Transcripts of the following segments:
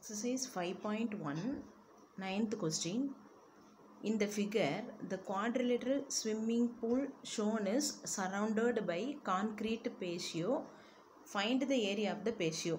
Exercise 5.1, ninth question. In the figure, the quadrilateral swimming pool shown is surrounded by concrete patio. Find the area of the patio.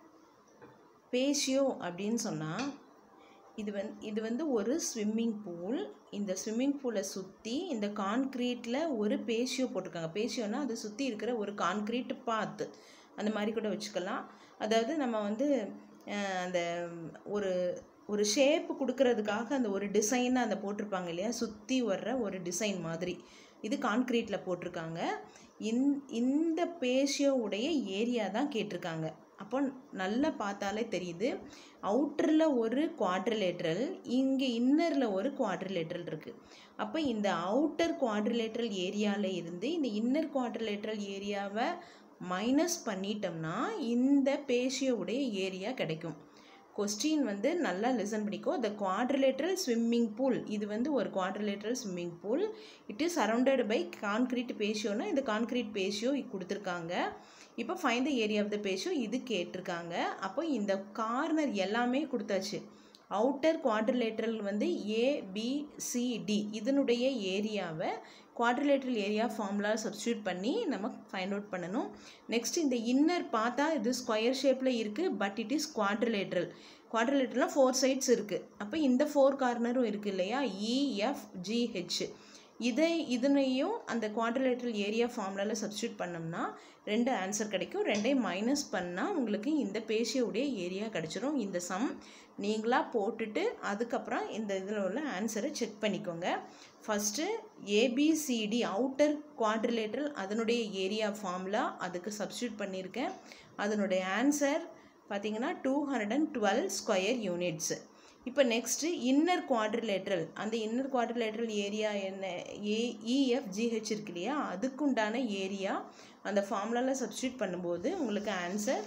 Patio அப்படின்னு சொன்னால் இது வந்து இது வந்து ஒரு swimming pool இந்த swimming பூலை சுற்றி இந்த கான்க்ரீட்டில் ஒரு பேஷியோ போட்டிருக்காங்க பேஷியோனா அது சுற்றி இருக்கிற ஒரு கான்க்ரீட் பாத்து அந்த மாதிரி கூட வச்சுக்கலாம் அதாவது நம்ம வந்து அஹ், அந்த ஒரு ஒரு ஷேப் கொடுக்கறதுக்காக அந்த ஒரு டிசைனை அந்த போட்டிருப்பாங்க இல்லையா சுற்றி வர்ற ஒரு டிசைன் மாதிரி இது கான்க்ரீட்டில் போட்டிருக்காங்க இந் இந்த பேஷியோவுடைய ஏரியா தான் கேட்டிருக்காங்க அப்போ நல்லா பார்த்தாலே தெரியுது அவுட்டரில் ஒரு குவாட்ரிலேட்ரல் இங்கே இன்னரில் ஒரு குவாட்ரிலேட்ரல் இருக்குது அப்போ இந்த அவுட்டர் குவாட்ரிலேட்ரல் ஏரியாவில் இருந்து இந்த இன்னர் குவாட்ரிலேட்ரல் ஏரியாவை மைனஸ் பண்ணிட்டோம்னா இந்த பேஷியோவுடைய ஏரியா கிடைக்கும் கொஸ்டின் வந்து நல்லா லிசன் பண்ணிக்கோ த குவாட்ரிலேட்ரல் ஸ்விம்மிங் பூல் இது வந்து ஒரு quadrilateral swimming pool it is surrounded by concrete பேஷியோனா இந்த கான்க்ரீட் பேஷியோ கொடுத்துருக்காங்க இப்போ find the area of the patio இது கேட்டிருக்காங்க அப்போ இந்த கார்னர் எல்லாமே கொடுத்தாச்சு அவுட்டர் குவாட்ரிலேட்ரல் வந்து ஏபிசிடி இதனுடைய ஏரியாவை குவாட்ரிலேட்ரல் ஏரியா ஃபார்முலா சப்ஸ்டியூட் பண்ணி நம்ம ஃபைண்ட் அவுட் பண்ணணும் நெக்ஸ்ட் இந்த இன்னர் பார்த்தா இது ஸ்கொயர் ஷேப்பில் இருக்குது பட் இட் இஸ் குவாட்ரிலேட்ரல் குவாட்ரிலேட்ரல்னால் ஃபோர் சைட்ஸ் இருக்குது அப்போ இந்த ஃபோர் கார்னரும் இருக்குது இல்லையா இஎஃப்ஜிஹெச் இதை இதனையும் அந்த குவாட்ரிலேட்ரல் ஏரியா ஃபார்முலாவில் சப்ஸ்டியூட் பண்ணோம்னா ரெண்டு ஆன்சர் கிடைக்கும் ரெண்டையும் மைனஸ் பண்ணால் உங்களுக்கு இந்த பேஷியோடைய ஏரியா கிடச்சிரும் இந்த சம் நீங்களாக போட்டுட்டு அதுக்கப்புறம் இந்த இதில் உள்ள ஆன்சரை செக் பண்ணிக்கோங்க ஃபஸ்ட்டு ஏபிசிடி அவுட்டர் குவாட்ரிலேட்ரல் அதனுடைய ஏரியா ஃபார்முலா அதுக்கு சப்ஸ்டியூட் பண்ணியிருக்கேன் அதனுடைய ஆன்சர் பார்த்தீங்கன்னா two hundred and twelve square units இப்போ நெக்ஸ்ட்டு இன்னர் குவாட்ரிலேட்ரல் அந்த இன்னர் குவாட்ரிலேட்ரல் ஏரியா என்ன ஏ இஎஃப்ஜிஹெச் இருக்கு இல்லையா அதுக்குண்டான ஏரியா அந்த ஃபார்முலாவில் சப்ஸ்டியூட் பண்ணும்போது உங்களுக்கு ஆன்சர்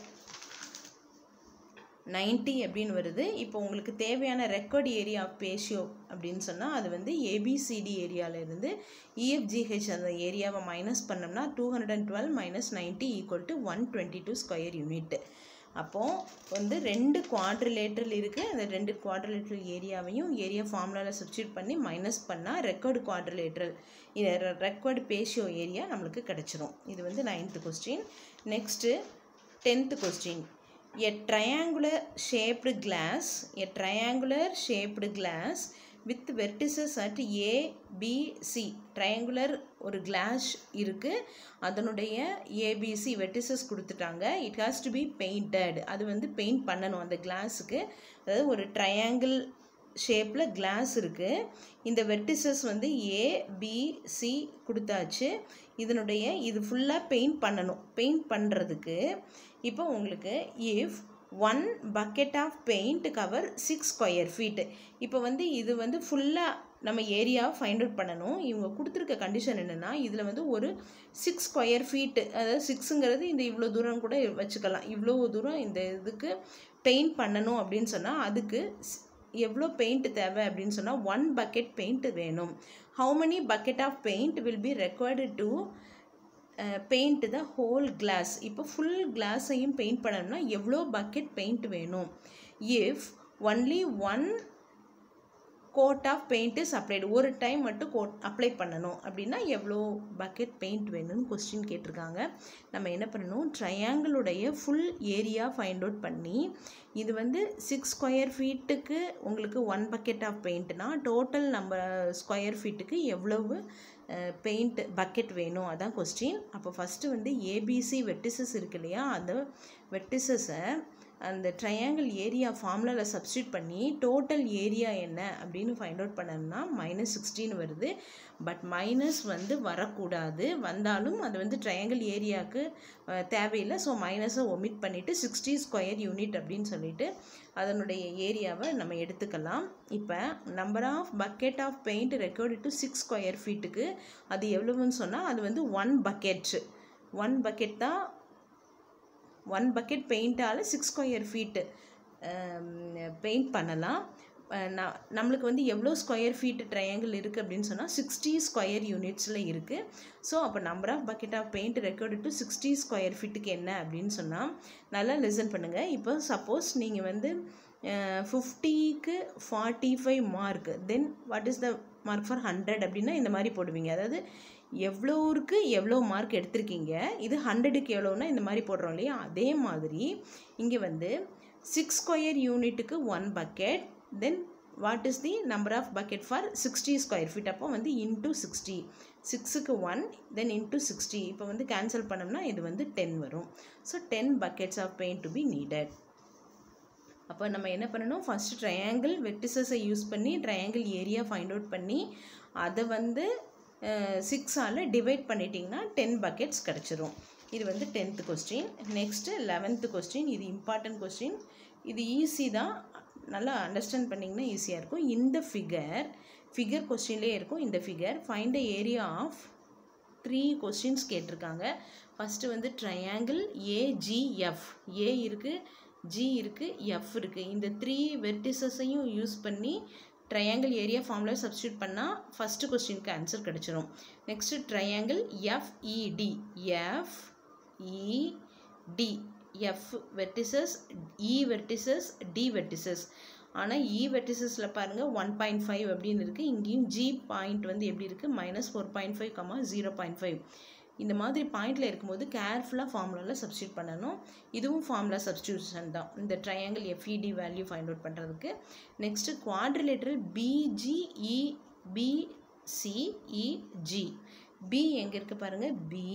90 அப்படின்னு வருது இப்போ உங்களுக்கு தேவையான ரெக்கார்ட் ஏரியா ஆஃப் பேஷியோ அப்படின்னு சொன்னால் அது வந்து ஏபிசிடி ஏரியாவிலேருந்து இஎஃப்ஜிஹெச் அந்த ஏரியாவை மைனஸ் பண்ணோம்னா two hundred and twelve minus ninety equal to one twenty two square unit அப்போது வந்து ரெண்டு குவாட்ரிலேட்ரல் இருக்குது அந்த ரெண்டு குவாட்ரிலேட்ரல் ஏரியாவையும் ஏரியா ஃபார்முலாவில் சப்ஸ்டியூட் பண்ணி மைனஸ் பண்ணால் required quadrilateral required patio area நம்மளுக்கு கிடச்சிரும் இது வந்து ninth question next tenth question a triangular shaped glass a triangular shaped glass with vertices at a b c triangular ஒரு கிளாஸ் இருக்குது அதனுடைய ஏபிசி வெட்டிசஸ் கொடுத்துட்டாங்க it has to be painted அது வந்து பெயிண்ட் பண்ணணும் அந்த கிளாஸுக்கு அதாவது ஒரு ட்ரையாங்கிள் ஷேப்பில் கிளாஸ் இருக்குது இந்த வெர்டிசஸ் வந்து ஏ பி சி கொடுத்தாச்சு இதனுடைய இது ஃபுல்லாக பெயிண்ட் பண்ணணும் பெயிண்ட் பண்ணுறதுக்கு இப்போ உங்களுக்கு if one bucket of paint cover six square feet இப்போ வந்து இது வந்து ஃபுல்லாக நம்ம ஏரியாவை ஃபைண்ட் அவுட் பண்ணணும் இவங்க கொடுத்துருக்க கண்டிஷன் என்னென்னா இதில் வந்து ஒரு சிக்ஸ் ஸ்கொயர் ஃபீட்டு அதாவது சிக்ஸுங்கிறது இந்த இவ்வளோ தூரம் கூட வச்சுக்கலாம் இவ்வளோ தூரம் இந்த இதுக்கு பெயிண்ட் பண்ணணும் அப்படின்னு சொன்னால் அதுக்கு ஸ்- எவ்வளோ பெயிண்ட் தேவை அப்படின்னு சொன்னால் ஒன் பக்கெட் பெயிண்ட் வேணும் how many bucket of paint will be required to paint the whole glass இப்போ ஃபுல் கிளாஸையும் பெயிண்ட் பண்ணணும்னா எவ்வளோ பக்கெட் பெயிண்ட் வேணும் if only one coat of paint is applied ஒரு டைம் மட்டும் கோட் அப்ளை பண்ணணும் அப்படின்னா எவ்வளோ பக்கெட் பெயிண்ட் வேணும்னு கொஸ்டின் கேட்டிருக்காங்க நம்ம என்ன பண்ணணும் ட்ரையாங்கிளுடைய ஃபுல் ஏரியா ஃபைண்ட் அவுட் பண்ணி இது வந்து சிக்ஸ் ஸ்கொயர் ஃபீட்டுக்கு உங்களுக்கு ஒன் பக்கெட் ஆஃப் பெயிண்ட்னா டோட்டல் நம்ம ஸ்கொயர் ஃபீட்டுக்கு எவ்வளவு பெயிண்ட் பக்கெட் வேணும் அதான் கொஸ்டின் அப்போ ஃபஸ்ட்டு வந்து ஏபிசி வெட்டிசஸ் இருக்கு இல்லையா அந்த வெட்டிசஸை அந்த ட்ரையாங்கிள் ஏரியா ஃபார்முலாவில் சப்ஸ்டியூட் பண்ணி டோட்டல் ஏரியா என்ன அப்படின்னு ஃபைண்ட் அவுட் பண்ணோம்னா மைனஸ் சிக்ஸ்டீன் வருது பட் மைனஸ் வந்து வரக்கூடாது வந்தாலும் அது வந்து ட்ரையாங்கிள் ஏரியாவுக்கு தேவையில்லை ஸோ மைனஸை ஒமிட் பண்ணிவிட்டு சிக்ஸ்டி ஸ்கொயர் யூனிட் அப்படின்னு சொல்லிட்டு அதனுடைய ஏரியாவை நம்ம எடுத்துக்கலாம் இப்போ number of bucket of paint required to six square ஃபீட்டுக்கு அது எவ்வளவுன்னு சொன்னால் அது வந்து ஒன் பக்கெட் ஒன் பக்கெட் தான் ஒன் பக்கெட் பெயிண்டால் சிக்ஸ் ஸ்கொயர் ஃபீட்டு பெயிண்ட் பண்ணலாம் அஹ் ந- நம்மளுக்கு வந்து எவ்வளோ ஸ்கொயர் ஃபீட் ட்ரையாங்கிள் இருக்குது அப்படின்னு சொன்னால் சிக்ஸ்டி ஸ்கொயர் யூனிட்ஸில் இருக்குது ஸோ அப்போ number of bucket of paint required to sixty square ஃபீட்டுக்கு என்ன அப்படின்னு சொன்னால் நல்லா லிசன் பண்ணுங்கள் இப்போ சப்போஸ் நீங்கள் வந்து ஃபிஃப்டிக்கு forty five mark then what is the mark for hundred அப்படின்னா இந்த மாதிரி போடுவீங்க அதாவது எவ்வளோருக்கு எவ்வளோ மார்க் எடுத்திருக்கீங்க இது ஹண்ட்ரடுக்கு எவ்வளோன்னா இந்த மாதிரி போடுறோம் இல்லையா அதே மாதிரி இங்கே வந்து சிக்ஸ் ஸ்கொயர் யூனிட்டுக்கு one bucket then what is the number of bucket for sixty square feet அப்போ வந்து இன்ட்டு சிக்ஸ்டி சிக்ஸுக்கு ஒன் தென் இன்ட்டு சிக்ஸ்டி இப்போ வந்து கேன்சல் பண்ணோம்னா இது வந்து டென் வரும் so ten buckets of paint to be needed அப்போ நம்ம என்ன பண்ணணும் ஃபஸ்ட்டு ட்ரையாங்கிள் வெட்டிசஸை யூஸ் பண்ணி ட்ரையாங்கிள் ஏரியா ஃபைண்ட் அவுட் பண்ணி அதை வந்து சிக்ஸால் டிவைட் பண்ணிட்டிங்கன்னா டென் பக்கெட்ஸ் கிடச்சிரும் இது வந்து tenth question next eleventh question இது இம்பார்ட்டன்ட் கொஸ்டின் இது ஈஸி தான் நல்லா அண்டர்ஸ்டாண்ட் பண்ணிங்கன்னா ஈஸியாக இருக்கும் இந்த ஃபிகர் ஃபிகர் கொஸ்டின்லேயே இருக்கும் இந்த figure find the area of three questions கேட்டிருக்காங்க ஃபஸ்ட்டு வந்து ட்ரையாங்கிள் ஏஜிஎஃப் ஏ இருக்குது ஜி இருக்குது எஃப் இருக்குது இந்த த்ரீ வெர்டிசஸையும் யூஸ் பண்ணி ட்ரையாங்கிள் ஏரியா ஃபார்மில் சப்ஸ்டியூட் பண்ணால் ஃபஸ்ட்டு கொஸ்டினுக்கு ஆன்சர் கிடச்சிரும் next triangle FED F ED F vertices E vertices D vertices ஆனால் இ வெர்டிசஸில் பாருங்கள் ஒன் பாயிண்ட் ஃபைவ் அப்படின்னு இருக்குது இங்கேயும் ஜி பாயிண்ட் வந்து எப்படி இருக்குது minus four point five comma zero point five இந்த மாதிரி பாயிண்டில் இருக்கும்போது கேர்ஃபுல்லாக ஃபார்முலாவில் சப்ஸ்டியூட் பண்ணணும் இதுவும் ஃபார்முலா சப்ஸ்டியூஷன் தான் இந்த triangle FED value find out பண்ணுறதுக்கு next quadrilateral BGE BCEG B எங்கே இருக்குது பாருங்கள் பி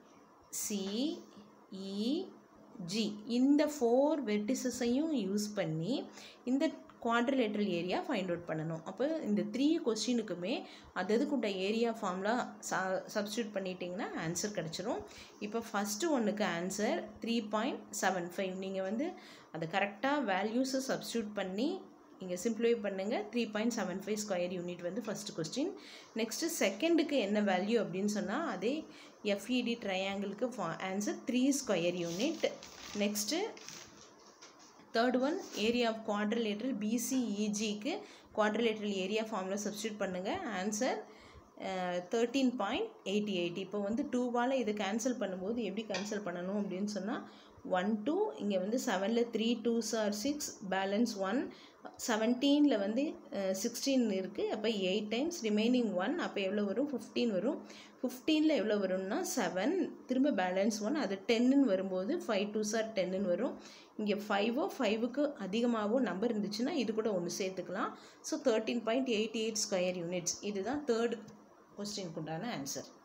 சிஇஜி இந்த ஃபோர் வெர்டிசஸையும் யூஸ் பண்ணி இந்த குவாட்ரிலேட்ரல் ஏரியா ஃபைண்ட் அவுட் பண்ணணும் அப்போ இந்த த்ரீ கொஸ்டினுக்குமே அது அதுக்குண்ட ஏரியா ஃபார்ம்லாம் ச சப்ஸ்டியூட் பண்ணிட்டீங்கன்னா ஆன்சர் கிடச்சிரும் இப்போ ஃபஸ்ட்டு ஒன்றுக்கு answer three point seven five நீங்கள் வந்து அதை கரெக்டாக வேல்யூஸை சப்ஸ்டியூட் பண்ணி இங்கே சிம்பிளிஃபை பண்ணுங்கள் three point seven five square unit வந்து ஃபஸ்ட்டு கொஸ்டின் நெக்ஸ்ட்டு செகண்டுக்கு என்ன வேல்யூ அப்படின்னு சொன்னால் அதே எஃப்இடி ட்ரையாங்கிளுக்கு answer three square unit next third one area of quadrilateral பிசிஇஜிக்கு குவாட்ரிலேட்ரல் ஏரியா ஃபார்மில் சப்ஸ்டியூட் பண்ணுங்கள் answer thirteen point eighty eight இப்போ வந்து டூவால் இதை கேன்சல் பண்ணும்போது எப்படி கேன்சல் பண்ணணும் அப்படின்னு சொன்னால் ஒன் டூ இங்கே வந்து செவனில் three twos are six balance one செவன்டீனில் வந்து சிக்ஸ்டீன் இருக்குது அப்போ எயிட் டைம்ஸ் ரிமைனிங் ஒன் அப்போ எவ்வளோ வரும் ஃபிஃப்டீன் வரும் ஃபிஃப்டீனில் எவ்வளோ வரும்னா செவன் திரும்ப பேலன்ஸ் ஒன் அது டென்னுன்னு வரும்போது ஃபைவ் டூ சார் டென்னுன்னு வரும் இங்கே ஃபைவோ ஃபைவுக்கு அதிகமாகவோ நம்பர் இருந்துச்சுன்னா இது கூட ஒன்று சேர்த்துக்கலாம் so thirteen point eight eight square units இதுதான் தேர்ட் கொஸ்டினுக்கு உண்டான ஆன்சர்